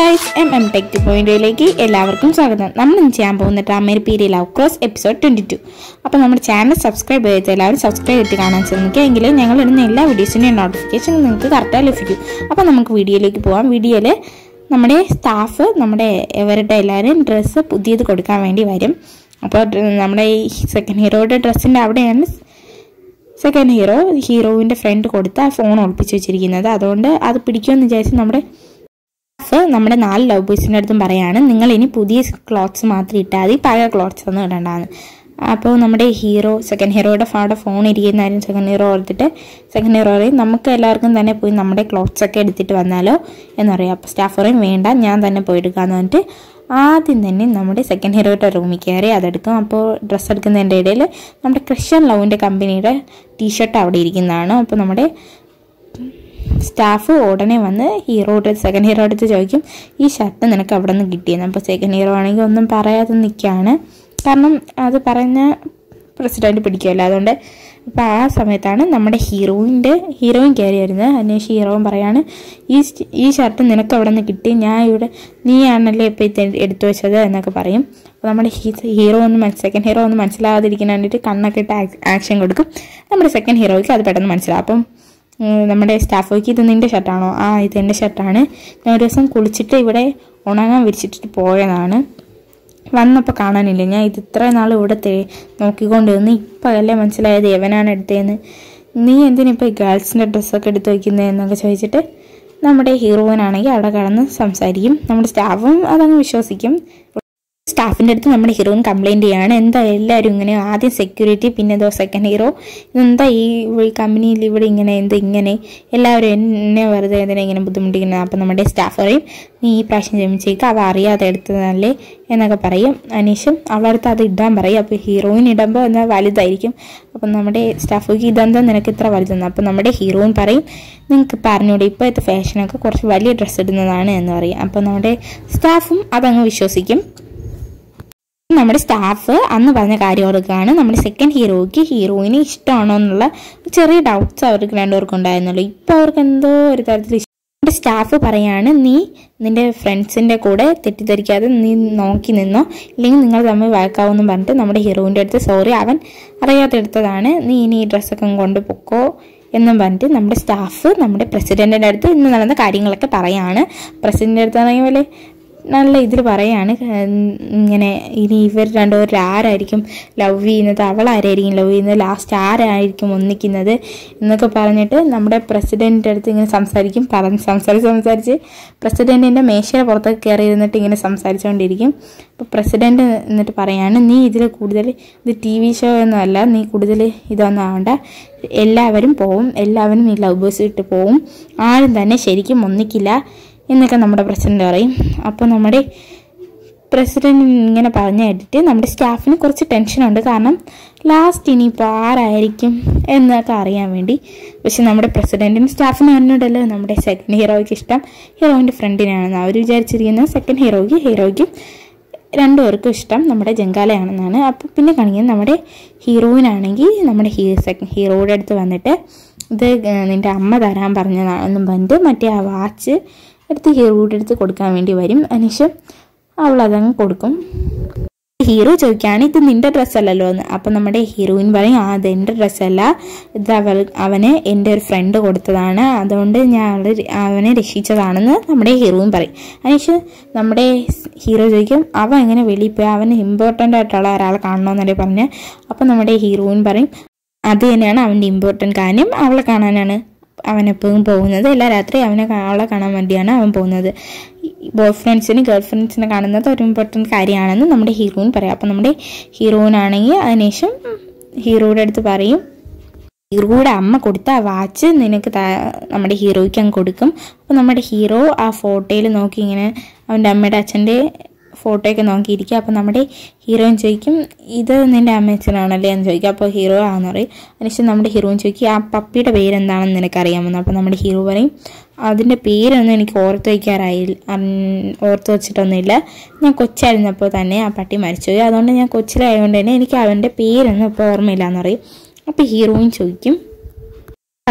guys M M tech പോയിന്റിലേക്ക് എല്ലാവർക്കും സ്വാഗതം നമ്മൾ ഇന്ന് ചെയ്യാൻ പോകുന്ന ഡ്രാമയിൽ പീരി love cross episode twenty two അപ്പോൾ നമ്മുടെ ചാനൽ സബ്സ്ക്രൈബ് ചെയ്ത് എല്ലാവരും സബ്സ്ക്രൈബ് ചെയ്ത് കാണാൻ ശ്രമിക്കുക എങ്കിലും ഞങ്ങൾ ഇടുന്ന എല്ലാ വീഡിയോസിൻ്റെയും നോട്ടിഫിക്കേഷൻ നിങ്ങൾക്ക് കറക്റ്റായി ലഭിക്കും അപ്പോൾ നമുക്ക് വീഡിയോയിലേക്ക് പോകാം വീഡിയോയിൽ നമ്മുടെ സ്റ്റാഫ് നമ്മുടെ ഇവരുടെ എല്ലാവരും ഡ്രസ്സ് പുതിയത് കൊടുക്കാൻ വേണ്ടി വരും അപ്പോൾ ഡ്ര- നമ്മുടെ ഈ സെക്കൻഡ് ഹീറോയുടെ ഡ്രസ്സിൻ്റെ അവിടെയാണ് സെക്കൻഡ് ഹീറോ ഹീറോയിൻ്റെ ഫ്രണ്ട് കൊടുത്ത് ആ ഫോൺ ഒളിപ്പിച്ച് വെച്ചിരിക്കുന്നത് അതുകൊണ്ട് അത് പിടിക്കുമെന്ന് വിചാരിച്ച് നമ്മുടെ സ്റ്റാഫ് നമ്മുടെ നാല് ലവ് ബോയ്സിൻ്റെ അടുത്തും പറയാണ് നിങ്ങൾ ഇനി പുതിയ ക്ലോത്ത്സ് മാത്രം ഇട്ടാൽ മതി പഴയ ക്ലോത്ത്സ് ഒന്നും ഇടണ്ടാന്ന് അപ്പോൾ നമ്മുടെ ഹീറോ സെക്കൻഡ് ഹീറോയുടെ ഫാടെ ഫോൺ ഇരിക്കുന്നതാരും സെക്കൻഡ് ഹീറോ എടുത്തിട്ട് സെക്കൻഡ് ഹീറോ പറയും നമുക്ക് എല്ലാവർക്കും തന്നെ പോയി നമ്മുടെ ക്ലോത്ത്സ് ഒക്കെ എടുത്തിട്ട് വന്നാലോ എന്ന് പറയും അപ്പോൾ സ്റ്റാഫ് പറയും വേണ്ട ഞാൻ തന്നെ പോയി എടുക്കാമെന്ന് പറഞ്ഞിട്ട് ആദ്യം തന്നെ നമ്മുടെ സെക്കൻഡ് ഹീറോയുടെ റൂമിൽ കയറി അതെടുക്കും അപ്പോൾ ഡ്രസ്സ് എടുക്കുന്നതിൻ്റെ ഇടയിൽ നമ്മുടെ ക്രിസ്ത്യൻ ലവിൻ്റെ കമ്പനിയുടെ ടീഷർട്ട് അവിടെ ഇരിക്കുന്നതാണ് അപ്പോൾ നമ്മുടെ സ്റ്റാഫ് ഉടനെ വന്ന് ഹീറോയുടെ സെക്കൻഡ് ഹീറോ അടുത്ത് ചോദിക്കും ഈ ഷർട്ട് നിനക്ക് അവിടെ നിന്ന് കിട്ടിയെന്ന് അപ്പോൾ സെക്കൻഡ് ഹീറോ ആണെങ്കിൽ ഒന്നും പറയാതെ നിൽക്കുകയാണ് കാരണം അത് പറഞ്ഞ പ്രസിഡന്റ് പിടിക്കുമല്ലോ അതുകൊണ്ട് അപ്പോൾ ആ സമയത്താണ് നമ്മുടെ ഹീറോയിൻ്റെ ഹീറോയിൻ കയറി വരുന്നത് അതിനുശേഷം ഹീറോയിൻ പറയാണ് ഈ സ്റ്റ്- ഈ ഷർട്ട് നിനക്ക് അവിടെ നിന്ന് കിട്ടി ഞാൻ ഇവിടെ നീയാണല്ലേ ഇപ്പോൾ ഇത് എടുത്തു വെച്ചത് എന്നൊക്കെ പറയും അപ്പോൾ നമ്മുടെ ഹീറോ ഒന്ന് സെക്കൻഡ് ഹീറോ ഒന്ന് മനസ്സിലാകാതിരിക്കാൻ വേണ്ടിയിട്ട് കണ്ണൊക്കെ ഇട്ട് ആക്ഷൻ കൊടുക്കും നമ്മുടെ സെക്കൻഡ് ഹീറോയ്ക്ക് അത് പെട്ടെന്ന് മനസ്സിലാവും അപ്പം ഉം, നമ്മുടെ സ്റ്റാഫ് നോക്കി ഇത് നിന്റെ ഷർട്ടാണോ ആ ഇത് എൻ്റെ ഷർട്ടാണ് ഞാൻ ഒരു ദിവസം കുളിച്ചിട്ട് ഇവിടെ ഉണങ്ങാൻ വിരിച്ചിട്ട് പോയതാണ് വന്നപ്പോൾ കാണാനില്ല ഞാൻ ഇത് ഇത്ര നാൾ ഇവിടെ തേ നോക്കിക്കൊണ്ടിരുന്നു ഇപ്പം അല്ലേ മനസ്സിലായത് എവനാണ് എടുത്തതെന്ന് നീ എന്തിനിപ്പോൾ ഗേൾസിൻ്റെ ഡ്രസ്സൊക്കെ എടുത്ത് വയ്ക്കുന്നത് എന്നൊക്കെ ചോദിച്ചിട്ട് നമ്മുടെ ഹീറോയിനാണെങ്കിൽ അവിടെ കിടന്ന് സംസാരിക്കും നമ്മുടെ സ്റ്റാഫും അതങ്ങ് വിശ്വസിക്കും സ്റ്റാഫിൻ്റെ അടുത്ത് നമ്മുടെ ഹീറോയിൻ കംപ്ലൈൻറ്റ് ചെയ്യാണ് എന്താ എല്ലാവരും ഇങ്ങനെ ആദ്യം സെക്യൂരിറ്റി പിന്നെ ഏതോ സെക്കൻഡ് ഹീറോ ഇതെന്താ ഈ ഈ കമ്പനിയിൽ ഇവിടെ ഇങ്ങനെ എന്ത് ഇങ്ങനെ എല്ലാവരും എന്നെ വെറുതെ എന്തിനാ ഇങ്ങനെ ബുദ്ധിമുട്ടിക്കുന്നത് അപ്പം നമ്മുടെ സ്റ്റാഫ് പറയും നീ ഈ പ്രാവശ്യം ക്ഷമിച്ചേക്ക് അവ അറിയാതെ എടുത്തതല്ലേ എന്നൊക്കെ പറയും അനീഷും അവളുടെ അടുത്ത് അത് ഇടാൻ പറയും അപ്പോൾ ഹീറോയിൻ ഇടുമ്പോൾ എന്നാൽ വലുതായിരിക്കും അപ്പം നമ്മുടെ സ്റ്റാഫ് ഇതെന്താ നിനക്ക് ഇത്ര വലുതെന്ന് അപ്പം നമ്മുടെ ഹീറോയിൻ പറയും നിങ്ങൾക്ക് പറഞ്ഞൂടെ ഇപ്പോഴത്തെ ഫാഷനൊക്കെ കുറച്ച് വലിയ ഡ്രസ്സ് ഇടുന്നതാണ് എന്ന് പറയും അപ്പം നമ്മുടെ സ്റ്റാഫും അതങ്ങ് വിശ്വസിക്കും നമ്മുടെ സ്റ്റാഫ് അന്ന് പറഞ്ഞ കാര്യം ഓർക്കുകയാണ് നമ്മുടെ സെക്കൻഡ് ഹീറോയ്ക്ക് ഹീറോയിനെ ഇഷ്ടമാണോ എന്നുള്ള ചെറിയ ഡൗട്ട്സ് അവർക്ക് രണ്ടുപേർക്കും ഉണ്ടായിരുന്നുള്ളൂ ഇപ്പൊ അവർക്ക് എന്തോ ഒരു തരത്തിൽ ഇഷ്ടം നമ്മുടെ സ്റ്റാഫ് പറയാണ് നീ നിന്റെ ഫ്രണ്ട്സിന്റെ കൂടെ തെറ്റിദ്ധരിക്കാതെ നീ നോക്കി നിന്നോ ഇല്ലെങ്കിൽ നിങ്ങൾ തമ്മിൽ വഴക്കാവെന്ന് പറഞ്ഞിട്ട് നമ്മുടെ ഹീറോയിൻ്റെ അടുത്ത് സോറി അവൻ അറിയാതെ എടുത്തതാണ് നീ ഇനി ഈ ഡ്രസ്സൊക്കെ കൊണ്ട് പൊക്കോ എന്നും പറഞ്ഞിട്ട് നമ്മുടെ സ്റ്റാഫ് നമ്മുടെ പ്രസിഡന്റിന്റെ അടുത്ത് ഇന്ന് നടന്ന കാര്യങ്ങളൊക്കെ പറയാണ് പ്രസിഡന്റിന്റെ അടുത്ത് ആണെങ്കിൽ പോലെ നല്ല ഇതിൽ പറയാണ് ഉം, ഇങ്ങനെ ഇനി ഇവർ രണ്ടുപേരിൽ ആരായിരിക്കും ലവ് ചെയ്യുന്നത് അവളാരായിരിക്കും ലവ് ചെയ്യുന്നത് ലാസ്റ്റ് ആരായിരിക്കും ഒന്നിക്കുന്നത് എന്നൊക്കെ പറഞ്ഞിട്ട് നമ്മുടെ പ്രസിഡന്റിൻ്റെ അടുത്ത് ഇങ്ങനെ സംസാരിക്കും പറഞ്ഞ് സംസാരിച്ച് സംസാരിച്ച് പ്രസിഡന്റിൻ്റെ മേശയുടെ പുറത്തൊക്കെ കയറി ഇരുന്നിട്ട് ഇങ്ങനെ സംസാരിച്ചുകൊണ്ടിരിക്കും അപ്പോൾ പ്രസിഡന്റ് എന്നിട്ട് പറയാണ് നീ ഇതിൽ കൂടുതൽ ഇത് ടി വി ഷോ ഒന്നുമല്ല നീ കൂടുതൽ ഇതൊന്നും ആവണ്ട എല്ലാവരും പോവും എല്ലാവരും ഈ ലവ് ബേഴ്സ് ഇട്ട് പോവും ആരും തന്നെ ശരിക്കും ഒന്നിക്കില്ല എന്നൊക്കെ നമ്മുടെ പ്രസിഡന്റ് പറയും അപ്പോൾ നമ്മുടെ പ്രസിഡന്റ് ഇങ്ങനെ പറഞ്ഞു കേട്ടിട്ട് നമ്മുടെ സ്റ്റാഫിന് കുറച്ച് ടെൻഷനുണ്ട് കാരണം ലാസ്റ്റ് ഇനിയിപ്പോൾ ആരായിരിക്കും എന്നൊക്കെ അറിയാൻ വേണ്ടി പക്ഷെ നമ്മുടെ പ്രസിഡന്റിനും സ്റ്റാഫിനും അറിഞ്ഞിട്ടല്ലോ നമ്മുടെ സെക്കൻഡ് ഹീറോയ്ക്ക് ഇഷ്ടം ഹീറോയിൻ്റെ ഫ്രണ്ടിനാണെന്ന് അവർ വിചാരിച്ചിരിക്കുന്നത് സെക്കൻഡ് ഹീറോയ്ക്ക് ഹീറോയ്ക്കും രണ്ടുപേർക്കും ഇഷ്ടം നമ്മുടെ ജങ്കാലയാണെന്നാണ് അപ്പോൾ പിന്നെ കാണിക്കുന്നത് നമ്മുടെ ഹീറോയിനാണെങ്കിൽ നമ്മുടെ ഹീ സെക്കൻഡ് ഹീറോയുടെ അടുത്ത് വന്നിട്ട് ഇത് ഏർ നിന്റെ അമ്മ തരാൻ പറഞ്ഞതാണെന്നും പറഞ്ഞിട്ട് മറ്റേ ആ വാച്ച് എടുത്ത് ഹീറോയുടെ അടുത്ത് കൊടുക്കാൻ വേണ്ടി വരും അതിനുശേഷം അവൾ അതങ്ങ് കൊടുക്കും ഹീറോ ചോദിക്കുകയാണ് ഇത് നിന്റെ ഡ്രസ്സല്ലല്ലോ എന്ന് അപ്പം നമ്മുടെ ഹീറോയിൻ പറയും ആ അത് എൻ്റെ ഡ്രസ്സല്ല ഇത് അവൾ അവന് എൻ്റെ ഒരു ഫ്രണ്ട് കൊടുത്തതാണ് അതുകൊണ്ട് ഞാൻ അവളെ അവനെ രക്ഷിച്ചതാണെന്ന് നമ്മുടെ ഹീറോയിൻ പറയും അതിനുശേഷം നമ്മുടെ ഹീറോ ചോദിക്കും അവൻ എങ്ങനെ വെളിയിൽ പോയി അവന് ഇമ്പോർട്ടൻ്റ് ആയിട്ടുള്ള ഒരാളെ കാണണമെന്നല്ലേ പറഞ്ഞ് അപ്പം നമ്മുടെ ഹീറോയിൻ പറയും അത് തന്നെയാണ് അവൻ്റെ ഇമ്പോർട്ടൻ്റ് കാര്യം അവളെ കാണാനാണ് അവൻ എപ്പോഴും പോകുന്നത് എല്ലാ രാത്രി അവനെ കാ- അവളെ കാണാൻ വേണ്ടിയാണ് അവൻ പോകുന്നത് ബോയ് ഫ്രണ്ട്സിന് ഗേൾ ഫ്രണ്ട്സിനെ കാണുന്നത് ഒരു ഇമ്പോർട്ടൻറ്റ് കാര്യമാണെന്ന് നമ്മുടെ ഹീറോയിൻ പറയാം അപ്പം നമ്മുടെ ഹീറോയിൻ ആണെങ്കിൽ അതിനുശേഷം ഹീറോയുടെ അടുത്ത് പറയും ഹീറോയുടെ അമ്മ കൊടുത്ത ആ വാച്ച് നിനക്ക് ത- നമ്മുടെ ഹീറോയ്ക്ക് അങ്ങ് കൊടുക്കും അപ്പോൾ നമ്മുടെ ഹീറോ ആ ഫോട്ടോയിൽ നോക്കി ഇങ്ങനെ അവൻ്റെ അമ്മയുടെ അച്ഛൻ്റെ ഫോട്ടോയൊക്കെ നോക്കിയിരിക്കുക അപ്പോൾ നമ്മുടെ ഹീറോയിൻ ചോദിക്കും ഇത് നിൻ്റെ അമ്മയച്ഛനാണല്ലേ എന്ന് ചോദിക്കും അപ്പോൾ ഹീറോ ആണെന്ന് പറയും അതിനുശേഷം നമ്മുടെ ഹീറോയിൻ ചോദിക്കും ആ പപ്പിയുടെ പേരെന്താണെന്ന് നിനക്കറിയാമെന്ന് അപ്പോൾ നമ്മുടെ ഹീറോ പറയും അതിൻ്റെ പേരൊന്നും എനിക്ക് ഓർത്ത് വയ്ക്കാറായി ഓർത്ത് വെച്ചിട്ടൊന്നുമില്ല ഞാൻ കൊച്ചായിരുന്നപ്പോൾ തന്നെ ആ പട്ടി മരിച്ചുപോയി അതുകൊണ്ട് ഞാൻ കൊച്ചിലായതുകൊണ്ട് തന്നെ എനിക്ക് അവൻ്റെ പേരൊന്നും ഇപ്പോൾ ഓർമ്മയില്ല എന്ന് പറയും അപ്പോൾ ഹീറോയിൻ ചോദിക്കും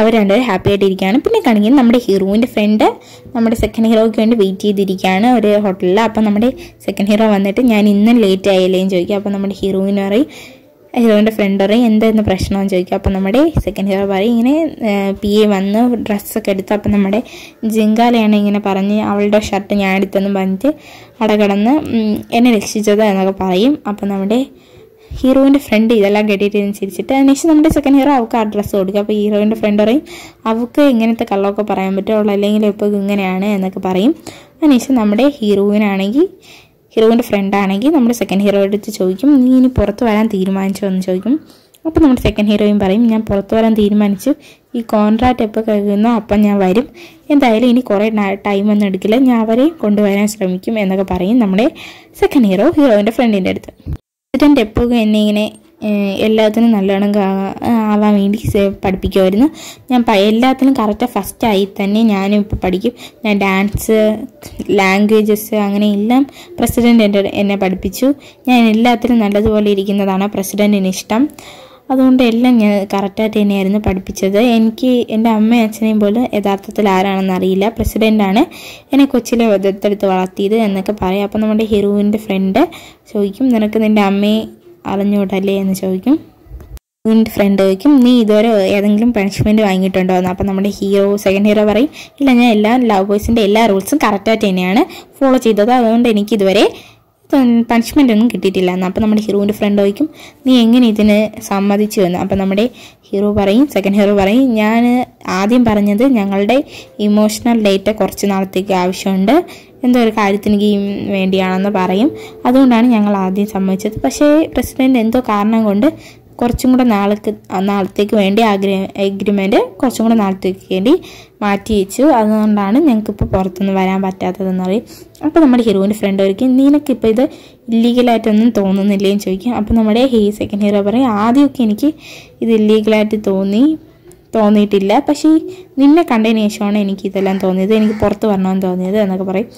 അവർ രണ്ടുപേരും ഹാപ്പി ആയിട്ടിരിക്കുകയാണ് പിന്നെ കാണിക്കുന്നത് നമ്മുടെ ഹീറോയിൻ്റെ ഫ്രണ്ട് നമ്മുടെ സെക്കൻഡ് ഹീറോയ്ക്ക് വേണ്ടി വെയിറ്റ് ചെയ്തിരിക്കുകയാണ് ഒരു ഹോട്ടലിൽ അപ്പം നമ്മുടെ സെക്കൻഡ് ഹീറോ വന്നിട്ട് ഞാൻ ഇന്നും ലേറ്റ് ആയില്ലേന്ന് ചോദിക്കും അപ്പം നമ്മുടെ ഹീറോയിൻ പറയും ഹീറോയിൻ്റെ ഫ്രണ്ട് പറയും എന്തായിരുന്നു പ്രശ്നമെന്ന് ചോദിക്കും അപ്പം നമ്മുടെ സെക്കൻഡ് ഹീറോ പറയും ഇങ്ങനെ പി എ വന്ന് ഡ്രസ്സൊക്കെ എടുത്ത് അപ്പം നമ്മുടെ ജിങ്കാലയാണ് ഇങ്ങനെ പറഞ്ഞ് അവളുടെ ഷർട്ട് ഞാൻ എടുത്തെന്ന് പറഞ്ഞിട്ട് അവിടെ കിടന്ന് ഉം, എന്നെ രക്ഷിച്ചത് എന്നൊക്കെ പറയും അപ്പം നമ്മുടെ ഹീറോയിൻ്റെ ഫ്രണ്ട് ഇതെല്ലാം കേട്ടിട്ട് ചിരിച്ചിട്ട് അതിനുശേഷം നമ്മുടെ സെക്കൻഡ് ഹീറോ അവൾക്ക് ആ ഡ്രസ്സ് കൊടുക്കുക അപ്പോൾ ഹീറോയിൻ്റെ ഫ്രണ്ട് പറയും അവൾക്ക് ഇങ്ങനത്തെ കള്ളമൊക്കെ പറയാൻ പറ്റും അവൾ അല്ലെങ്കിൽ ഇപ്പോൾ ഇങ്ങനെയാണ് എന്നൊക്കെ പറയും അതിനുശേഷം നമ്മുടെ ഹീറോയിനാണെങ്കിൽ ഹീറോയിൻ്റെ ഫ്രണ്ട് ആണെങ്കിൽ നമ്മുടെ സെക്കൻഡ് ഹീറോ അടുത്ത് ചോദിക്കും നീ ഇനി പുറത്ത് വരാൻ തീരുമാനിച്ചോ എന്ന് ചോദിക്കും അപ്പോൾ നമ്മുടെ സെക്കൻഡ് ഹീറോയും പറയും ഞാൻ പുറത്ത് വരാൻ തീരുമാനിച്ചു ഈ കോൺട്രാക്റ്റ് എപ്പോൾ കഴിയുന്നോ അപ്പം ഞാൻ വരും എന്തായാലും ഇനി കുറേ ടൈം ഒന്നും എടുക്കില്ല ഞാൻ അവരെ കൊണ്ടുവരാൻ ശ്രമിക്കും എന്നൊക്കെ പറയും നമ്മുടെ സെക്കൻഡ് ഹീറോ ഹീറോയിൻ്റെ ഫ്രണ്ടിൻ്റെ അടുത്ത് പ്രസിഡന്റ് എപ്പോഴും എന്നെ ഇങ്ങനെ ഏഹ്, എല്ലാത്തിനും നല്ലോണം കാ- ആവാൻ വേണ്ടി സെ- പഠിപ്പിക്കുമായിരുന്നു ഞാൻ പ- എല്ലാത്തിനും കറക്റ്റ് ഫസ്റ്റായി തന്നെ ഞാനും ഇപ്പോൾ പഠിക്കും ഞാൻ ഡാൻസ് ലാംഗ്വേജസ് അങ്ങനെ എല്ലാം പ്രസിഡന്റ് എൻ്റെ എന്നെ പഠിപ്പിച്ചു ഞാൻ എല്ലാത്തിനും നല്ലതുപോലെ ഇരിക്കുന്നതാണ് പ്രസിഡന്റിന് ഇഷ്ടം അതുകൊണ്ട് എല്ലാം ഞാൻ കറക്റ്റായിട്ട് തന്നെയായിരുന്നു പഠിപ്പിച്ചത് എനിക്ക് എൻ്റെ അമ്മയും അച്ഛനെയും പോലും യഥാർത്ഥത്തിൽ ആരാണെന്ന് അറിയില്ല പ്രസിഡൻ്റാണ് എന്നെ കൊച്ചിലെ ദത്തെടുത്ത് വളർത്തിയത് എന്നൊക്കെ പറയാം അപ്പം നമ്മുടെ ഹീറോയിൻ്റെ ഫ്രണ്ട് ചോദിക്കും നിനക്ക് നിൻ്റെ അമ്മയെ അറിഞ്ഞൂടല്ലേ എന്ന് ചോദിക്കും നിന്റെ ഫ്രണ്ട് ചോദിക്കും നീ ഇതുവരെ ഏതെങ്കിലും പണിഷ്മെന്റ് വാങ്ങിയിട്ടുണ്ടോ എന്ന് അപ്പം നമ്മുടെ ഹീറോ സെക്കൻഡ് ഹീറോ പറയും ഇല്ല ഞാൻ എല്ലാ ലവ് ബോയ്സിന്റെ എല്ലാ റൂൾസും കറക്റ്റായിട്ട് തന്നെയാണ് ഫോളോ ചെയ്തത് അതുകൊണ്ട് എനിക്ക് ഇതുവരെ പണിഷ്മെന്റ് ഒന്നും കിട്ടിയിട്ടില്ല എന്ന് അപ്പം നമ്മുടെ ഹീറോയിൻ്റെ ഫ്രണ്ട് ചോദിക്കും നീ എങ്ങനെ ഇതിന് സമ്മതിച്ചു എന്ന് അപ്പം നമ്മുടെ ഹീറോ പറയും സെക്കൻഡ് ഹീറോ പറയും ഞാൻ ആദ്യം പറഞ്ഞത് ഞങ്ങളുടെ ഇമോഷണൽ ഡേറ്റ കുറച്ച് നാളത്തേക്ക് ആവശ്യമുണ്ട് എന്തോ ഒരു കാര്യത്തിന് ഗെയിം വേണ്ടിയാണെന്ന് പറയും അതുകൊണ്ടാണ് ഞങ്ങൾ ആദ്യം സമ്മതിച്ചത് പക്ഷേ പ്രസിഡന്റ് എന്തോ കാരണം കൊണ്ട് കുറച്ചും കൂടെ നാൾക്ക് നാളത്തേക്ക് വേണ്ടി ആഗ്രി എഗ്രിമെൻറ്റ് കുറച്ചും കൂടെ നാളത്തേക്ക് വേണ്ടി മാറ്റി വെച്ചു അതുകൊണ്ടാണ് ഞങ്ങൾക്കിപ്പോൾ പുറത്തുനിന്ന് വരാൻ പറ്റാത്തതെന്ന് പറയും അപ്പോൾ നമ്മുടെ ഹീറോയിൻ്റെ ഫ്രണ്ട് ഒരിക്കലും നിനക്കിപ്പോൾ ഇത് ഇല്ലീഗലായിട്ടൊന്നും തോന്നുന്നില്ലേന്ന് ചോദിക്കും അപ്പോൾ നമ്മുടെ ഹീ സെക്കൻഡ് ഹീറോ പറയും ആദ്യമൊക്കെ എനിക്ക് ഇത് ഇല്ലീഗലായിട്ട് തോന്നി തോന്നിയിട്ടില്ല പക്ഷേ നിന്നെ കണ്ടതിന് ശേഷമാണ് എനിക്ക് ഇതെല്ലാം തോന്നിയത് എനിക്ക് പുറത്ത് വരണമെന്ന് തോന്നിയത് എന്നൊക്കെ പറയും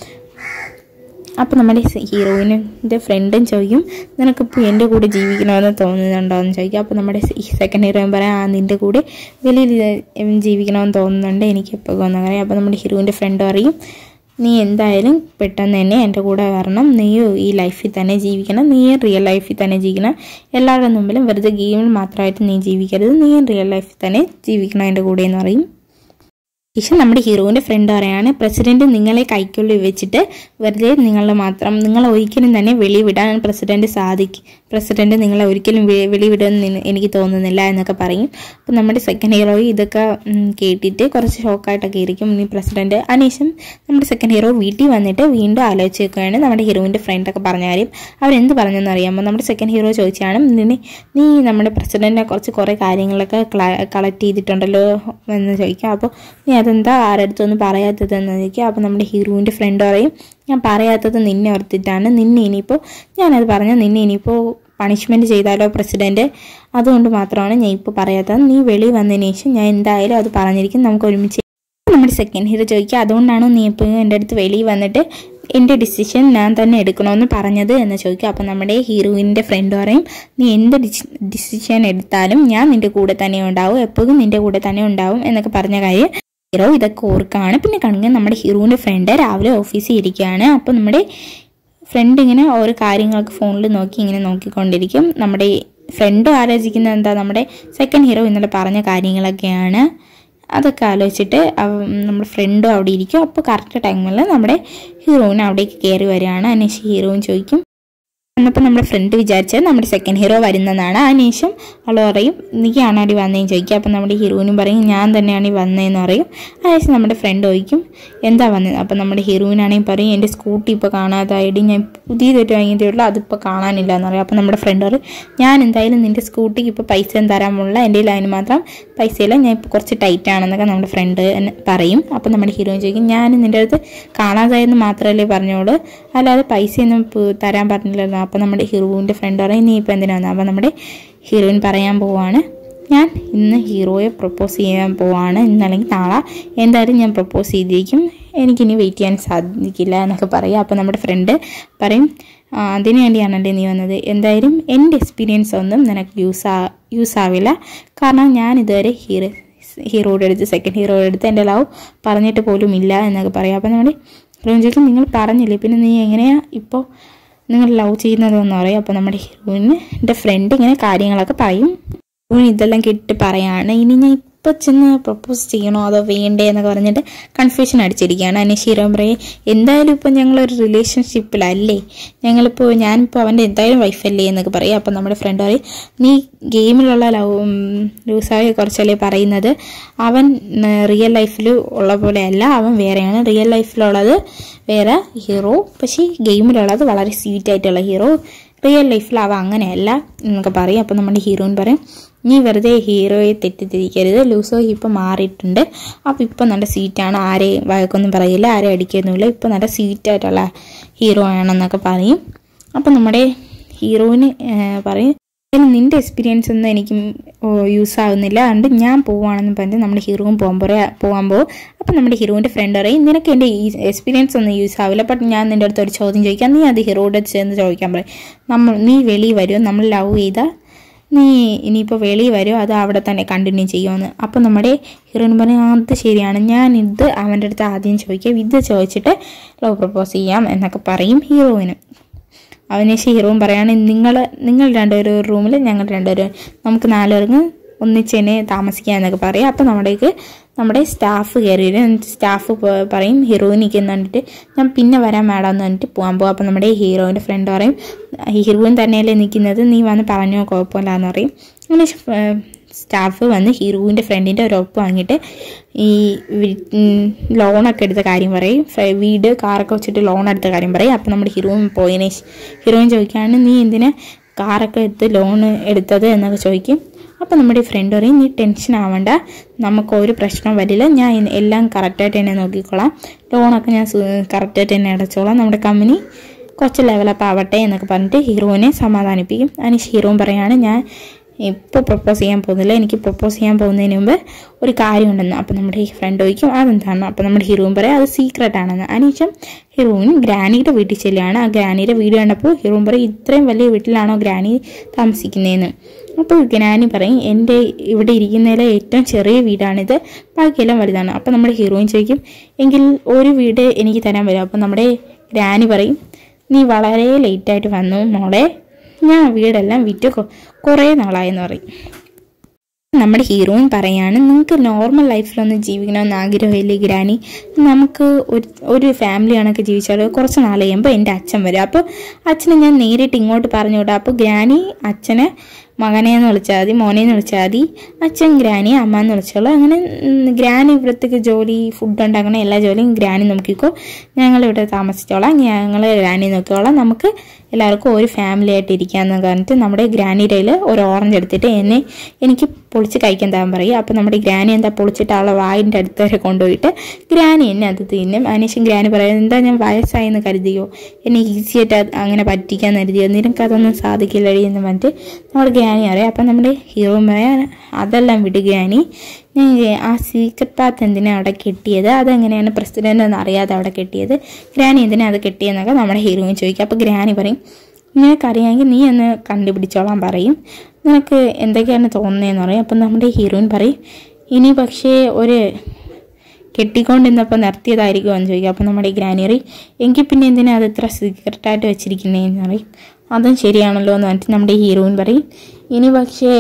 അപ്പോൾ നമ്മുടെ ഹീറോയിൻ്റെ ഫ്രണ്ടും ചോദിക്കും നിനക്കിപ്പോൾ എൻ്റെ കൂടെ ജീവിക്കണമെന്ന് തോന്നുന്നുണ്ടോ എന്ന് ചോദിക്കും അപ്പോൾ നമ്മുടെ സെക്കൻഡ് ഹീറോയിൻ പറയാം ആ നിൻ്റെ കൂടെ വെളിയിൽ ജീവിക്കണമെന്ന് തോന്നുന്നുണ്ട് എനിക്ക് എപ്പോൾ എന്ന് പറയും അപ്പോൾ നമ്മുടെ ഹീറോയിൻ്റെ ഫ്രണ്ട് പറയും നീ എന്തായാലും പെട്ടെന്ന് തന്നെ എൻ്റെ കൂടെ വരണം നീയും ഈ ലൈഫിൽ തന്നെ ജീവിക്കണം നീ റിയൽ ലൈഫിൽ തന്നെ ജീവിക്കണം എല്ലാവരുടെ മുമ്പിലും വെറുതെ ഗെയിമിൽ മാത്രമായിട്ട് നീ ജീവിക്കരുത് നീ റിയൽ ലൈഫിൽ തന്നെ ജീവിക്കണം എൻ്റെ കൂടെ എന്ന് പറയും ശേഷം നമ്മുടെ ഹീറോയിൻ്റെ ഫ്രണ്ട് പറയാണ് പ്രസിഡന്റ് നിങ്ങളെ കൈക്കുള്ളിൽ വെച്ചിട്ട് വെറുതെ നിങ്ങളെ മാത്രം നിങ്ങളെ ഒരിക്കലും തന്നെ വെളിവിടാൻ പ്രസിഡന്റ് സാധിക്കും പ്രസിഡന്റ് നിങ്ങളെ ഒരിക്കലും വെ- വെളിവിടുമെന്ന് നിന- എനിക്ക് തോന്നുന്നില്ല എന്നൊക്കെ പറയും അപ്പം നമ്മുടെ സെക്കൻഡ് ഹീറോ ഇതൊക്കെ ഉം, കേട്ടിട്ട് കുറച്ച് ഷോക്കായിട്ടൊക്കെ ഇരിക്കും ഈ പ്രസിഡന്റ് അതിനുശേഷം നമ്മുടെ സെക്കൻഡ് ഹീറോ വീട്ടിൽ വന്നിട്ട് വീണ്ടും ആലോചിച്ച് വെക്കുകയാണ് നമ്മുടെ ഹീറോയിൻ്റെ ഫ്രണ്ടൊക്കെ പറഞ്ഞ കാര്യം അവരെന്ത് പറഞ്ഞെന്ന് അറിയാമോ നമ്മുടെ സെക്കൻഡ് ഹീറോ ചോദിച്ചാണ് നിന്നെ നീ നമ്മുടെ പ്രസിഡന്റിനെ കുറച്ച് കുറേ കാര്യങ്ങളൊക്കെ കളക്ട് ചെയ്തിട്ടുണ്ടല്ലോ എന്ന് ചോദിക്കാം അപ്പോൾ നീ അതെന്താ ആരടുത്തൊന്നും പറയാത്തതെന്ന് ചോദിക്കുക അപ്പോൾ നമ്മുടെ ഹീറോയിൻ്റെ ഫ്രണ്ട് പറയും ഞാൻ പറയാത്തത് നിന്നെ ഓർത്തിട്ടാണ് നിന്നെ ഇനിയിപ്പോൾ ഞാനത് പറഞ്ഞാൽ നിന്നെ ഇനിയിപ്പോൾ പണിഷ്മെൻറ്റ് ചെയ്താലോ പ്രസിഡന്റ് അതുകൊണ്ട് മാത്രമാണ് ഞാൻ ഇപ്പോൾ പറയാത്തത് നീ വെളി വന്നതിന് ശേഷം ഞാൻ എന്തായാലും അത് പറഞ്ഞിരിക്കും നമുക്ക് ഒരുമിച്ച് നമ്മുടെ സെക്കൻഡ് ഹീറോ ചോദിക്കുക അതുകൊണ്ടാണോ നീ ഇപ്പോൾ എൻ്റെ അടുത്ത് വെളിയിൽ വന്നിട്ട് എൻ്റെ ഡിസിഷൻ ഞാൻ തന്നെ എടുക്കണമെന്ന് പറഞ്ഞത് എന്ന് ചോദിക്കുക അപ്പോൾ നമ്മുടെ ഹീറോയിൻ്റെ ഫ്രണ്ട് പറയും നീ എന്ത് ഡിസിഷൻ എടുത്താലും ഞാൻ നിൻ്റെ കൂടെ തന്നെ ഉണ്ടാവും എപ്പോഴും നിൻ്റെ കൂടെ തന്നെ ഉണ്ടാവും എന്നൊക്കെ പറഞ്ഞ കാര്യം ഹീറോ ഇതൊക്കെ ഓർക്കാണ് പിന്നെ കാണുക നമ്മുടെ ഹീറോയിൻ്റെ ഫ്രണ്ട് രാവിലെ ഓഫീസിൽ ഇരിക്കുകയാണ് അപ്പോൾ നമ്മുടെ ഫ്രണ്ട് ഇങ്ങനെ ഓരോ കാര്യങ്ങൾക്ക് ഫോണിൽ നോക്കി ഇങ്ങനെ നോക്കിക്കൊണ്ടിരിക്കും നമ്മുടെ ഫ്രണ്ട് ആലോചിക്കുന്നത് എന്താ നമ്മുടെ സെക്കൻഡ് ഹീറോ ഇന്നലെ പറഞ്ഞ കാര്യങ്ങളൊക്കെയാണ് അതൊക്കെ ആലോചിച്ചിട്ട് അവ- നമ്മുടെ ഫ്രണ്ടും അവിടെ ഇരിക്കും അപ്പോൾ കറക്റ്റ് ടൈമിൽ നമ്മുടെ ഹീറോയിൻ അവിടേക്ക് കയറി വരികയാണ് അതിനുശേഷം ഹീറോയിൻ ചോദിക്കും എന്നപ്പോൾ നമ്മുടെ ഫ്രണ്ട് വിചാരിച്ചത് നമ്മുടെ സെക്കൻഡ് ഹീറോ വരുന്നതാണ് അതിനുശേഷം അവൾ പറയും നീയാണോ അടി വന്നതെന്ന് ചോദിക്കുക അപ്പം നമ്മുടെ ഹീറോയിനും പറയും ഞാൻ തന്നെയാണ് ഈ വന്നതെന്ന് പറയും അതിനുശേഷം നമ്മുടെ ഫ്രണ്ട് ചോദിക്കും എന്താ വന്നത് അപ്പം നമ്മുടെ ഹീറോയിനാണെങ്കിൽ പറയും എൻ്റെ സ്കൂട്ടി ഇപ്പോൾ കാണാതായിട്ട് ഞാൻ പുതിയതായിട്ട് വാങ്ങിയതേ ഉള്ളൂ അതിപ്പോൾ കാണാനില്ല എന്ന് പറയും അപ്പം നമ്മുടെ ഫ്രണ്ട് പറയും ഞാൻ എന്തായാലും നിൻ്റെ സ്കൂട്ടിക്ക് ഇപ്പോൾ പൈസ ഒന്നും തരാമുള്ള എൻ്റെ അതിന് മാത്രം പൈസയില്ല ഞാൻ ഇപ്പോൾ കുറച്ച് ടൈറ്റ് ആണെന്നൊക്കെ നമ്മുടെ ഫ്രണ്ട് പറയും അപ്പം നമ്മുടെ ഹീറോയിൻ ചോദിക്കും ഞാൻ നിൻ്റെ അടുത്ത് കാണാതായെന്ന് മാത്രമല്ലേ പറഞ്ഞോളൂ അല്ലാതെ പൈസയൊന്നും പ് തരാൻ പറഞ്ഞില്ലല്ലോ അപ്പം നമ്മുടെ ഹീറോയിൻ്റെ ഫ്രണ്ട് പറയും നീ ഇപ്പോൾ എന്തിനാ വന്നത് അപ്പം നമ്മുടെ ഹീറോയിൻ പറയാൻ പോവാണ് ഞാൻ ഇന്ന് ഹീറോയെ പ്രപ്പോസ് ചെയ്യാൻ പോവാണ് ഇന്നല്ലെങ്കിൽ നാളെ എന്തായാലും ഞാൻ പ്രപ്പോസ് ചെയ്തിരിക്കും എനിക്കിനി വെയിറ്റ് ചെയ്യാൻ സാധിക്കില്ല എന്നൊക്കെ പറയും അപ്പോൾ നമ്മുടെ ഫ്രണ്ട് പറയും "ആ, അതിനു വേണ്ടിയാണല്ലേ നീ വന്നത് എന്തായാലും എൻ്റെ എക്സ്പീരിയൻസ് ഒന്നും നിനക്ക് യൂസ് ആ യൂസ് ആവില്ല കാരണം ഞാൻ ഇതുവരെ ഹീറോ ഹീറോയുടെ അടുത്ത് സെക്കൻഡ് ഹീറോയുടെ അടുത്ത് എൻ്റെ ലവ് പറഞ്ഞിട്ട് പോലും ഇല്ല എന്നൊക്കെ പറയും അപ്പം നമ്മുടെ ഹീറോയിൻ ചോദിക്കും നിങ്ങൾ പറഞ്ഞില്ലേ പിന്നെ നീ എങ്ങനെയാ ഇപ്പോൾ നിങ്ങൾ ലവ് ചെയ്യുന്നതെന്ന് പറയും അപ്പോൾ നമ്മുടെ ഹീറോയിന് എൻ്റെ ഫ്രണ്ട് ഇങ്ങനെ കാര്യങ്ങളൊക്കെ പറയും ഹീറോയിൻ ഇതെല്ലാം കേട്ടിട്ട് പറയാണ് ഇനി ഞാൻ ഇപ്പോൾ ചെന്ന് പ്രപ്പോസ് ചെയ്യണോ അതോ വേണ്ടേ എന്നൊക്കെ പറഞ്ഞിട്ട് കൺഫ്യൂഷൻ അടിച്ചിരിക്കുകയാണ് അതിന് ഹീറോയിൻ പറയും എന്തായാലും ഇപ്പോൾ ഞങ്ങളൊരു റിലേഷൻഷിപ്പിലല്ലേ ഞങ്ങളിപ്പോൾ ഞാനിപ്പോൾ അവൻ്റെ എന്തായാലും വൈഫല്ലേ എന്നൊക്കെ പറയും അപ്പം നമ്മുടെ ഫ്രണ്ട് പറയും നീ ഗെയിമിലുള്ള ലവ് ലൂസായി കുറച്ചല്ലേ പറയുന്നത് അവൻ റിയൽ ലൈഫിൽ ഉള്ള പോലെയല്ല അവൻ വേറെയാണ് റിയൽ ലൈഫിലുള്ളത് വേറെ ഹീറോ പക്ഷേ ഗെയിമിലുള്ളത് വളരെ സ്വീറ്റ് ആയിട്ടുള്ള ഹീറോ റിയൽ ലൈഫിൽ അവ അങ്ങനെയല്ല എന്നൊക്കെ പറയും അപ്പം നമ്മുടെ ഹീറോയിൻ പറയും നീ വെറുതെ ഹീറോയെ തെറ്റിദ്ധരിക്കരുത് ലൂസോ ഇപ്പം മാറിയിട്ടുണ്ട് അപ്പം ഇപ്പം നല്ല സ്വീറ്റാണ് ആരെയും വഴക്കൊന്നും പറയില്ല ആരെയും അടിക്കൊന്നുമില്ല ഇപ്പം നല്ല സ്വീറ്റായിട്ടുള്ള ഹീറോ ആണെന്നൊക്കെ പറയും അപ്പം നമ്മുടെ ഹീറോയിന് പറയും "ഇതിന് നിന്റെ എക്സ്പീരിയൻസ് ഒന്നും എനിക്ക് യൂസ് ആവുന്നില്ല അതുകൊണ്ട് ഞാൻ പോവാണെന്ന് പറഞ്ഞ് നമ്മുടെ ഹീറോയും പോകാൻ പോരാ പോകാൻ പോകും അപ്പം നമ്മുടെ ഹീറോയിൻ്റെ ഫ്രണ്ട് പറയും നിനക്ക് എൻ്റെ ഈ എക്സ്പീരിയൻസ് ഒന്നും യൂസ് ആവില്ല ബട്ട് ഞാൻ നിൻ്റെ അടുത്ത് ഒരു ചോദ്യം ചോദിക്കാം നീ അത് ഹീറോയുടെ ചെന്ന് ചോദിക്കാൻ പറയും നമ്മൾ നീ വെളിയിൽ വരുമോ നമ്മൾ ലവ് ചെയ്താൽ നീ ഇനിയിപ്പോൾ വെളിയിൽ വരുമോ അത് അവിടെ തന്നെ കണ്ടിന്യൂ ചെയ്യുമെന്ന് അപ്പം നമ്മുടെ ഹീറോയിൻ പറയും അത് ശരിയാണ് ഞാൻ ഇത് അവൻ്റെ അടുത്ത് ആദ്യം ചോദിക്കാം ഇത് ചോദിച്ചിട്ട് ലവ് പ്രപ്പോസ് ചെയ്യാം എന്നൊക്കെ പറയും ഹീറോയിന് അവന് ഹീറോയും പറയാണ് നിങ്ങൾ നിങ്ങൾ രണ്ടുപേരും ഒരു റൂമിൽ ഞങ്ങൾ രണ്ടുപേരും നമുക്ക് നാലുപേർക്ക് ഒന്നിച്ചെന്നെ താമസിക്കാം എന്നൊക്കെ പറയും അപ്പം നമ്മുടേക്ക് നമ്മുടെ സ്റ്റാഫ് കയറി വരും എന്നിട്ട് സ്റ്റാഫ് പറയും ഹീറോയിനിക്ക് എന്നിട്ട് ഞാൻ പിന്നെ വരാൻ മാഡം എന്ന് പറഞ്ഞിട്ട് പോകാൻ പോകും അപ്പം നമ്മുടെ ഹീറോയിൻ്റെ ഫ്രണ്ട് പറയും ഹീറോയിൻ തന്നെയല്ലേ നിൽക്കുന്നത് നീ വന്ന് പറഞ്ഞോ കുഴപ്പമില്ല എന്ന് പറയും അങ്ങനെ സ്റ്റാഫ് വന്ന് ഹീറോയിൻ്റെ ഫ്രണ്ടിൻ്റെ ഒരു ഒപ്പ് വാങ്ങിയിട്ട് ഈ ലോണൊക്കെ എടുത്ത കാര്യം പറയും ഫ- വീട് കാറൊക്കെ വെച്ചിട്ട് ലോൺ എടുത്ത കാര്യം പറയും അപ്പം നമ്മുടെ ഹീറോയിൻ പോയതിനെ ശ്- ഹീറോയിൻ ചോദിക്കുകയാണ് നീ എന്തിനാ കാറൊക്കെ എടുത്ത് ലോൺ എടുത്തത് എന്നൊക്കെ ചോദിക്കും അപ്പം നമ്മുടെ ഫ്രണ്ട് പറയും നീ ടെൻഷൻ ആവണ്ട നമുക്ക് ഒരു പ്രശ്നം വരില്ല ഞാൻ ഇന്ന് എല്ലാം കറക്റ്റായിട്ട് തന്നെ നോക്കിക്കോളാം ലോണൊക്കെ ഞാൻ കറക്റ്റായിട്ട് തന്നെ അടച്ചോളാം നമ്മുടെ കമ്പനി കുറച്ച് ലെവലപ്പ് ആവട്ടെ എന്നൊക്കെ പറഞ്ഞിട്ട് ഹീറോയിനെ സമാധാനിപ്പിക്കും അതിന് ഹീറോയിൻ പറയാണ് ഞാൻ ഇപ്പോൾ പ്രപ്പോസ് ചെയ്യാൻ പോകുന്നില്ല എനിക്ക് പ്രപ്പോസ് ചെയ്യാൻ പോകുന്നതിന് മുമ്പ് ഒരു കാര്യമുണ്ടെന്ന് അപ്പം നമ്മുടെ ഈ ഫ്രണ്ട് ചോദിക്കും അതെന്താണ് അപ്പം നമ്മുടെ ഹീറോയിൻ പറയും അത് സീക്രട്ട് ആണെന്ന് അതിനുശേഷം ഹീറോയിൻ ഗ്രാനിയുടെ വീട്ടിൽ ചെല്ലുകയാണ് ആ ഗ്രാനിയുടെ വീട് കണ്ടപ്പോൾ ഹീറോയിൻ പറയും ഇത്രയും വലിയ വീട്ടിലാണോ ഗ്രാനി താമസിക്കുന്നതെന്ന് അപ്പോൾ ഗ്രാനി പറയും എൻ്റെ ഇവിടെ ഇരിക്കുന്നതിലെ ഏറ്റവും ചെറിയ വീടാണിത് ബാക്കിയെല്ലാം വലുതാണ് അപ്പം നമ്മുടെ ഹീറോയിൻ ചോദിക്കും എങ്കിൽ ഒരു വീട് എനിക്ക് തരാൻ വരും അപ്പം നമ്മുടെ ഗ്രാനി പറയും നീ വളരെ ലേറ്റായിട്ട് വന്നു മോളെ ഞാൻ വീടെല്ലാം വിറ്റ് കൊ- കുറേ നാളായെന്ന് പറയും നമ്മുടെ ഹീറോയിൻ പറയാണ് നിങ്ങൾക്ക് നോർമൽ ലൈഫിലൊന്ന് ജീവിക്കണമെന്ന് ആഗ്രഹമില്ലേ ഗ്രാനി നമുക്ക് ഒരു ഒരു ഫാമിലി കണക്ക് ജീവിച്ചാൽ കുറച്ച് നാൾ കഴിയുമ്പോൾ എൻ്റെ അച്ഛൻ വരും അപ്പോൾ അച്ഛനെ ഞാൻ നേരിട്ട് ഇങ്ങോട്ട് പറഞ്ഞു വിടാം അപ്പോൾ ഗ്രാനി അച്ഛനെ മകനെ എന്ന് വിളിച്ചാൽ മതി മോനെ എന്ന് വിളിച്ചാൽ മതി അച്ഛൻ ഗ്രാനി അമ്മ എന്ന് വിളിച്ചോളൂ അങ്ങനെ ഉം, ഗ്രാനി ഇവിടത്തേക്ക് ജോലി ഫുഡ് ഉണ്ടാക്കണ എല്ലാ ജോലിയും ഗ്രാനി നോക്കിക്കോ ഞങ്ങൾ ഇവിടെ താമസിച്ചോളാം ഞങ്ങൾ ഗ്രാനി നോക്കിക്കോളാം നമുക്ക് എല്ലാവർക്കും ഒരു ഫാമിലി ആയിട്ട് ഇരിക്കാമെന്ന് പറഞ്ഞിട്ട് നമ്മുടെ ഗ്രാനിയുടെ കയ്യിൽ ഒരു ഓറഞ്ച് എടുത്തിട്ട് എന്നെ എനിക്ക് പൊളിച്ച് കഴിക്കാൻ താൻ പറയും അപ്പോൾ നമ്മുടെ ഗ്രാനി എന്താ പൊളിച്ചിട്ട് അവളെ വായിൻ്റെ അടുത്ത് വരെ കൊണ്ടുപോയിട്ട് ഗ്രാനി എന്നെ അത് തിന്നും അതിനുശേഷം ഗ്രാനി പറയുന്നത് എന്താ ഞാൻ വയസ്സായെന്ന് കരുതിയോ എന്നെ ഈസി ആയിട്ട് അത് അങ്ങനെ പറ്റിക്കാൻ കരുതിയോ നിനക്ക് അതൊന്നും സാധിക്കില്ലടി എന്ന് പറഞ്ഞിട്ട് നമ്മുടെ ഗ്രാനി അറിയാം അപ്പം നമ്മുടെ ഹീറോ പറയാൻ അതെല്ലാം വിട് ഗ്രാനി ഞാൻ ആ സീക്രട്ട് പാത്ത് എന്തിനാണ് അവിടെ കെട്ടിയത് അതെങ്ങനെയാണ് പ്രസിഡന്റ് എന്ന് അറിയാതെ അവിടെ കെട്ടിയത് ഗ്രാനി എന്തിനാണ് അത് കെട്ടിയെന്നൊക്കെ നമ്മുടെ ഹീറോയിൻ ചോദിക്കും അപ്പോൾ ഗ്രാനി പറയും നിനക്കറിയാമെങ്കിൽ നീ ഒന്ന് കണ്ടുപിടിച്ചോളാൻ പറയും നിനക്ക് എന്തൊക്കെയാണ് തോന്നുന്നതെന്ന് പറയും അപ്പം നമ്മുടെ ഹീറോയിൻ പറയും ഇനി പക്ഷേ ഒരു കെട്ടിക്കൊണ്ടിരുന്നപ്പോൾ നിർത്തിയതായിരിക്കുമോ എന്ന് ചോദിക്കും അപ്പം നമ്മുടെ ഗ്രാനിയറി എങ്കിൽ പിന്നെ എന്തിനാ അത് ഇത്ര സീക്രട്ടായിട്ട് വെച്ചിരിക്കുന്നതെന്ന് പറയും അതും ശരിയാണല്ലോ എന്ന് പറഞ്ഞിട്ട് നമ്മുടെ ഹീറോയിൻ പറയും ഇനി പക്ഷേ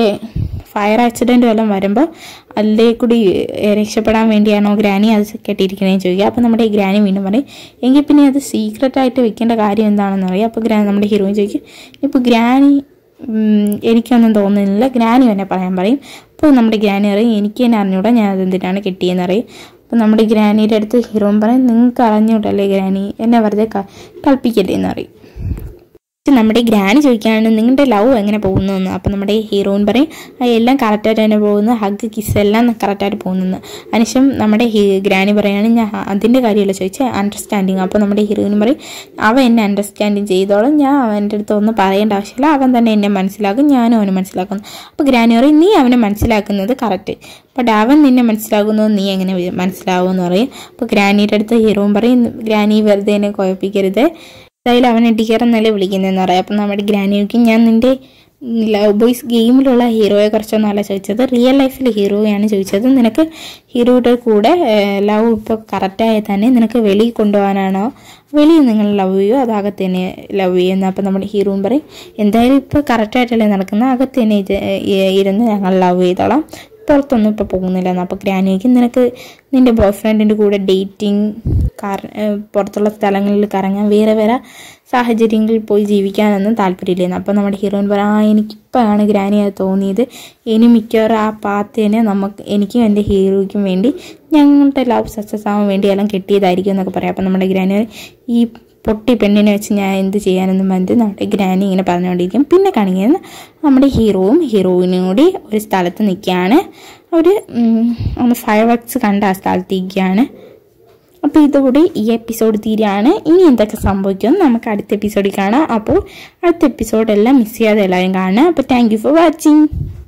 ഫയർ ആക്സിഡൻറ്റ് വല്ലതും വരുമ്പോൾ അതിലേ കൂടി ഏഹ്, രക്ഷപ്പെടാൻ വേണ്ടിയാണോ ഗ്രാനി അത് കെട്ടിയിരിക്കണേന്ന് ചോദിക്കുക അപ്പോൾ നമ്മുടെ ഈ ഗ്രാനി വീണ്ടും പറയും എങ്കിൽ പിന്നെ അത് സീക്രട്ടായിട്ട് വെക്കേണ്ട കാര്യം എന്താണെന്ന് പറയും അപ്പോൾ ഗ്രാ നമ്മുടെ ഹീറോയിൻ ചോദിക്കും ഇപ്പോൾ ഗ്രാനി ഉം, എനിക്കൊന്നും തോന്നുന്നില്ല ഗ്രാനി തന്നെ പറയാൻ പറയും അപ്പോൾ നമ്മുടെ ഗ്രാനി പറയും എനിക്ക് തന്നെ അറിഞ്ഞൂടാ ഞാൻ അതെന്തിനാണ് കെട്ടിയെന്ന് പറയും അപ്പോൾ നമ്മുടെ ഗ്രാനിയുടെ അടുത്ത് ഹീറോയിൻ പറയും നിങ്ങൾക്ക് അറിഞ്ഞൂടല്ലേ ഗ്രാനി എന്നെ വെറുതെ ക- കളിപ്പിക്കല്ലേ എന്ന് പറയും പക്ഷെ നമ്മുടെ ഗ്രാനി ചോദിക്കുകയാണ് നിങ്ങളുടെ ലവ് എങ്ങനെ പോകുന്നു എന്ന് അപ്പം നമ്മുടെ ഹീറോയിൻ പറയും "ആ, എല്ലാം കറക്റ്റായിട്ട് തന്നെ പോകുന്നു ഹഗ് കിസ് എല്ലാം കറക്റ്റായിട്ട് പോകുന്നു അതിനുശേഷം നമ്മുടെ ഹീ ഗ്രാനി പറയാണ് ഞാൻ അതിൻ്റെ കാര്യമല്ല ചോദിച്ചാൽ അണ്ടർസ്റ്റാൻഡിങ് അപ്പോൾ നമ്മുടെ ഹീറോയിൻ പറയും അവൻ എന്നെ അണ്ടർസ്റ്റാൻഡിങ് ചെയ്തോളും ഞാൻ അവൻ്റെ അടുത്ത് ഒന്നും പറയേണ്ട ആവശ്യമില്ല അവൻ തന്നെ എന്നെ മനസ്സിലാക്കും ഞാനും അവനെ മനസ്സിലാക്കുന്നു അപ്പോൾ ഗ്രാനി പറയും നീ അവനെ മനസ്സിലാക്കുന്നത് കറക്റ്റ് ബട്ട് അവൻ നിന്നെ മനസ്സിലാക്കുന്നത് നീ എങ്ങനെ വി- മനസ്സിലാവും എന്ന് പറയും അപ്പോൾ ഗ്രാനിയുടെ അടുത്ത് ഹീറോയിൻ പറയും ഗ്രാനി വെറുതെ എന്നെ കുഴപ്പിക്കരുത് എന്തായാലും അവനെ ഡിയർ എന്നല്ലേ വിളിക്കുന്നതെന്ന് പറയാം അപ്പം നമ്മുടെ ഗ്രാനിക്ക് ഞാൻ നിന്റെ ലവ് ബോയ്സ് ഗെയിമിലുള്ള ഹീറോയെ കുറിച്ചൊന്നുമല്ല ചോദിച്ചത് റിയൽ ലൈഫിൽ ഹീറോയാണ് ചോദിച്ചത് നിനക്ക് ഹീറോയുടെ കൂടെ ലവ് ഇപ്പോൾ കറക്റ്റായി തന്നെ നിനക്ക് വെളിയിൽ കൊണ്ടുപോകാനാണോ വെളിയിൽ നിങ്ങൾ ലവ് ചെയ്യോ അത് അകത്ത് തന്നെ ലവ് ചെയ്യുന്നു അപ്പം നമ്മുടെ ഹീറോയും പറയും എന്തായാലും ഇപ്പോൾ കറക്റ്റായിട്ടല്ലേ നടക്കുന്നത് അകത്ത് തന്നെ ഇത് ഏ- ഇരുന്ന് ഞങ്ങൾ ലവ് ചെയ്തോളാം പുറത്തൊന്നും ഇപ്പോൾ പോകുന്നില്ല എന്ന് അപ്പോൾ ഗ്രാനിക്ക് നിനക്ക് നിൻ്റെ ബോയ് ഫ്രണ്ടിൻ്റെ കൂടെ ഡേറ്റിംഗ് കാർ ഏഹ് പുറത്തുള്ള സ്ഥലങ്ങളിൽ കറങ്ങാൻ വേറെ വേറെ സാഹചര്യങ്ങളിൽ പോയി ജീവിക്കാനൊന്നും താല്പര്യമില്ലെന്ന് അപ്പോൾ നമ്മുടെ ഹീറോയിൻ പറയാം ആ എനിക്കിപ്പോഴാണ് ഗ്രാനി അത് തോന്നിയത് ഇനി മിക്കവാറും ആ പാത്തേനെ നമുക്ക് എനിക്കും എൻ്റെ ഹീറോയ്ക്കും വേണ്ടി ഞങ്ങളുടെ ലവ് സക്സസ് ആവാൻ വേണ്ടി എല്ലാം കെട്ടിയതായിരിക്കും എന്നൊക്കെ പറയാം അപ്പോൾ നമ്മുടെ ഗ്രാനി പറയും, ഈ പൊട്ടി പെണ്ണിനെ വെച്ച് ഞാൻ എന്ത് ചെയ്യാനെന്നും പറഞ്ഞിട്ട് നമ്മുടെ ഗ്രാനി ഇങ്ങനെ പറഞ്ഞുകൊണ്ടിരിക്കും പിന്നെ കാണിക്കുന്നത് നമ്മുടെ ഹീറോവും ഹീറോയിനും കൂടി ഒരു സ്ഥലത്ത് നിൽക്കുകയാണ് അവർ ഒന്ന് ഫയർ വർക്ക്സ് കണ്ട ആ സ്ഥലത്ത് ഇരിക്കുകയാണ് അപ്പോൾ ഇതോടെ ഈ എപ്പിസോഡ് തീരുകയാണ് ഇനി എന്തൊക്കെ സംഭവിക്കും നമുക്ക് അടുത്ത എപ്പിസോഡിൽ കാണാം അപ്പോൾ അടുത്ത എപ്പിസോഡെല്ലാം മിസ് ചെയ്യാതെ എല്ലാവരും കാണുക അപ്പോൾ താങ്ക് യു ഫോർ വാച്ചിങ്